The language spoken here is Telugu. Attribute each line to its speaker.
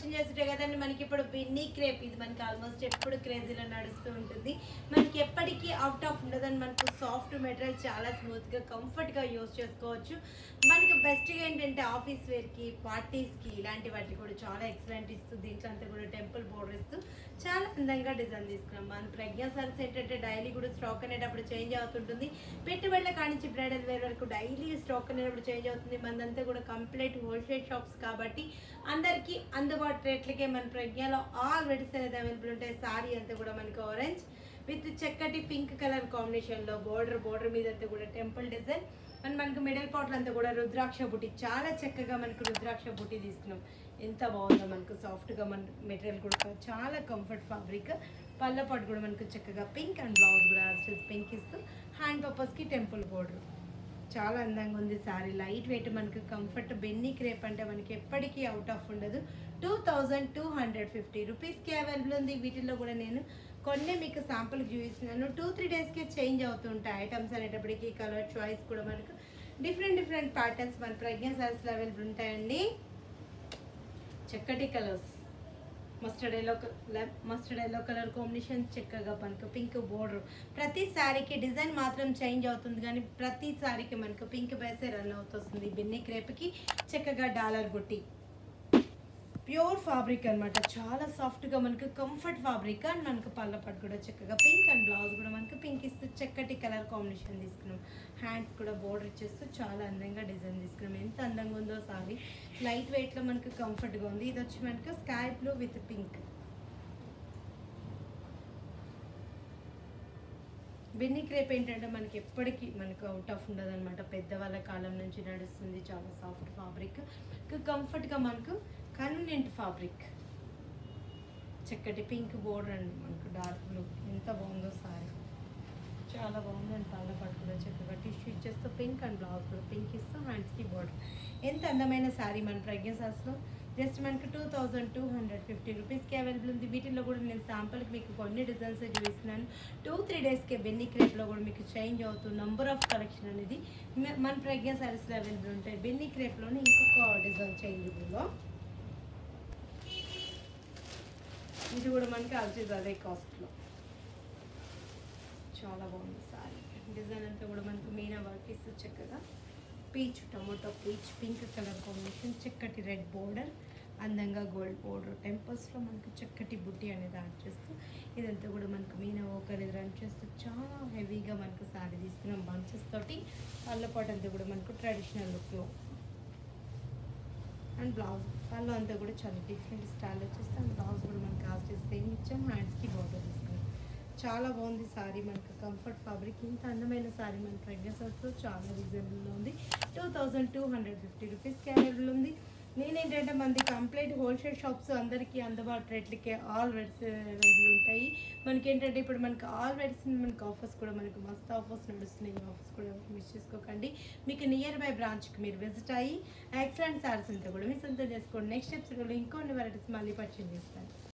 Speaker 1: క్వశ్చన్ చేస్తుంటే కదండి మనకి ఇప్పుడు బిన్నీ క్రేప్ ఇది మనకి ఆల్మోస్ట్ ఎప్పుడు క్రేజీలో నడుస్తూ ఉంటుంది మనకి ఎప్పటికీ అవుట్ ఆఫ్ ఉండదని మనకు సాఫ్ట్ మెటీరియల్ చాలా స్మూత్గా కంఫర్ట్గా యూస్ చేసుకోవచ్చు మనకి బెస్ట్గా ఏంటంటే ఆఫీస్ వేర్కి పార్టీస్కి ఇలాంటి వాటికి కూడా చాలా ఎక్సలెంట్ ఇస్తూ దీంట్లో అంతా కూడా టెంపుల్ బోర్డర్ ఇస్తూ చాలా అందంగా డిజైన్ తీసుకున్నాం మన ప్రజ్ఞా సర్స్ ఏంటంటే డైలీ కూడా స్టాక్ అనేటప్పుడు చేంజ్ అవుతుంటుంది పెట్టుబడుల కానించి బ్రైడల్ వేర్ వరకు డైలీ స్టాక్ అనేటప్పుడు చేంజ్ అవుతుంది మనదంతా కూడా కంప్లీట్ హోల్సేల్ షాప్స్ కాబట్టి అందరికీ అందుబాటు రేట్లకే మన ప్రజ్ఞలో ఆల్ వెరైటీస్ అనేది అవైలబుల్ ఉంటాయి సారీ అంతా కూడా మనకి ఆరెంజ్ విత్ చక్కటి పింక్ కలర్ కాంబినేషన్లో బోర్డర్ బోర్డర్ మీద అంతా కూడా టెంపుల్ డిజైన్ అండ్ మనకు మిడిల్ పార్ట్లో అంతా కూడా రుద్రాక్ష బుట్టి చాలా చక్కగా మనకు రుద్రాక్ష బుట్టి తీసుకున్నాం ఎంత బాగుందో మనకు సాఫ్ట్గా మన మెటీరియల్ కూడా చాలా కంఫర్ట్ ఫ్యాబ్రిక్ పళ్ళ పాటు కూడా మనకు చక్కగా పింక్ అండ్ బ్లౌజ్ కూడా పింక్ ఇస్తూ హ్యాండ్ పర్పస్కి టెంపుల్ బోర్డర్ చాలా అందంగా ఉంది సారీ లైట్ వెయిట్ మనకు కంఫర్ట్ బెన్నీ క్రేప్ అంటే మనకి ఎప్పటికీ అవుట్ ఆఫ్ ఉండదు two thousand two hundred fifty రూపీస్కి అవైలబుల్ ఉంది వీటిల్లో కూడా నేను కొన్ని మీకు శాంపుల్ చూపిస్తున్నాను టూ త్రీ డేస్కి చేంజ్ అవుతుంటాయి ఐటమ్స్ అనేటప్పటికి కలర్ చాయిస్ కూడా మనకు డిఫరెంట్ డిఫరెంట్ ప్యాటర్న్స్ మన ప్రజ్ఞా సారీస్లో అవైలబుల్ ఉంటాయండి చక్కటి colours mustard yellow mustard yellow colour combination చక్కగా మనకు పింక్ బోర్డర్ ప్రతి శారీకి డిజైన్ మాత్రం చేంజ్ అవుతుంది కానీ ప్రతి శారీకి మనకు పింక్ బేసే రన్ అవుతుంది బిన్ని క్రేప్కి చక్కగా డాలర్ బుట్టి ప్యూర్ ఫ్యాబ్రిక్ అన్నమాట చాలా సాఫ్ట్గా మనకు కంఫర్ట్ ఫ్యాబ్రిక్ అండ్ మనకు పళ్ళ పట్టు కూడా చక్కగా పింక్ అండ్ బ్లౌజ్ కూడా మనకు పింక్ ఇస్తూ చక్కటి కలర్ కాంబినేషన్ తీసుకున్నాం హ్యాండ్స్ కూడా బోర్డర్ ఇచ్చేస్తూ చాలా అందంగా డిజైన్ తీసుకున్నాం ఎంత అందంగా ఉందో సారీ లైట్ వెయిట్లో మనకు కంఫర్ట్గా ఉంది ఇది వచ్చి మనకు sky blue with pink Benny crepe ఏంటంటే మనకి ఎప్పటికీ మనకు అవుట్ ఆఫ్ ఉండదు అనమాట పెద్దవాళ్ళ కాలం నుంచి నడుస్తుంది చాలా సాఫ్ట్ ఫ్యాబ్రిక్ కంఫర్ట్గా మనకు కన్వీనియంట్ ఫ్యాబ్రిక్ చక్కటి పింక్ బోర్డర్ అండి మనకు డార్క్ బ్లూ ఎంత బాగుందో సారీ చాలా బాగుందండి పళ్ళ పట్టు కూడా చక్కగా టిష్యూ ఇచ్చేస్తూ పింక్ అండ్ బ్లౌజ్ కూడా పింక్ ఇస్తూ హ్యాండ్స్కి బోర్డర్ ఎంత అందమైన శారీ మన ప్రజ్ఞ సాస్లో జస్ట్ మనకు two thousand two hundred fifty రూపీస్కి అవైలబుల్ ఉంది వీటిల్లో కూడా నేను శాంపుల్కి మీకు కొన్ని డిజైన్స్ చూపిస్తున్నాను టూ త్రీ డేస్కి బెన్నీ క్రేప్లో కూడా మీకు చేంజ్ అవుతుంది నంబర్ ఆఫ్ కలెక్షన్ అనేది మ- మన ప్రజ్ఞ సారీస్లో అవైలబుల్ ఉంటాయి బెన్నీ క్రేప్లోనే ఇంకొక డిజైన్ చేంజబుల్లో ఇది కూడా మనకి అల్చేది అదే కాస్ట్లో చాలా బాగుంది సారీ డిజైన్ అంతా కూడా మనకు మీనా వర్క్ ఇస్తూ చక్కగా peach tomato peach pink colour combination చక్కటి రెడ్ బోర్డర్ అందంగా గోల్డ్ బోర్డర్ టెంపుల్స్లో మనకు చక్కటి బుట్టి అనేది యాడ్ చేస్తూ ఇదంతా కూడా మనకు మీనా వర్క్ అనేది రన్ చేస్తూ చాలా హెవీగా మనకు సారీ తీసుకున్నాం బంచెస్ తోటి పళ్ళపాటు అంతా కూడా మనకు ట్రెడిషనల్ లుక్లో అండ్ బ్లౌజ్ పళ్ళు అంతా కూడా చాలా డిఫరెంట్ స్టైల్ వచ్చేస్తే అండ్ బ్లౌజ్ కూడా మనకి కాస్ట్ సేమ్ ఇచ్చాం హ్యాండ్స్కి బార్డర్ తీసుకున్నాం చాలా బాగుంది సారీ మనకు కంఫర్ట్ ఫ్యాబ్రిక్ ఇంత అందమైన సారీ మన ప్రెగ్నెన్సీతో చాలా రీజనబుల్లో ఉంది two thousand two hundred fifty రూపీస్కి అవైలబుల్ ఉంది నేనేంటంటే మనది కంప్లీట్ హోల్సేల్ షాప్స్ అందరికీ అందుబాటు రేట్లకే ఆల్ వెడ్స్ అవైలబుల్ ఉంటాయి మనకి ఏంటంటే ఇప్పుడు మనకి ఆల్ వెడ్స్ మనకి ఆఫర్స్ కూడా మనకు మస్తు ఆఫర్స్ నడుస్తున్నాయి ఆఫర్స్ కూడా మిస్ చేసుకోకండి మీకు నియర్ బై బ్రాంచ్కి మీరు విజిట్ అయ్యి ఎక్సలెంట్ సారీస్ అంతా కూడా మీ సొంతం చేసుకోండి నెక్స్ట్ ఎపిసోడ్లో ఇంకొన్ని వెరైటీస్ మళ్ళీ పర్చేజ్ చేస్తాను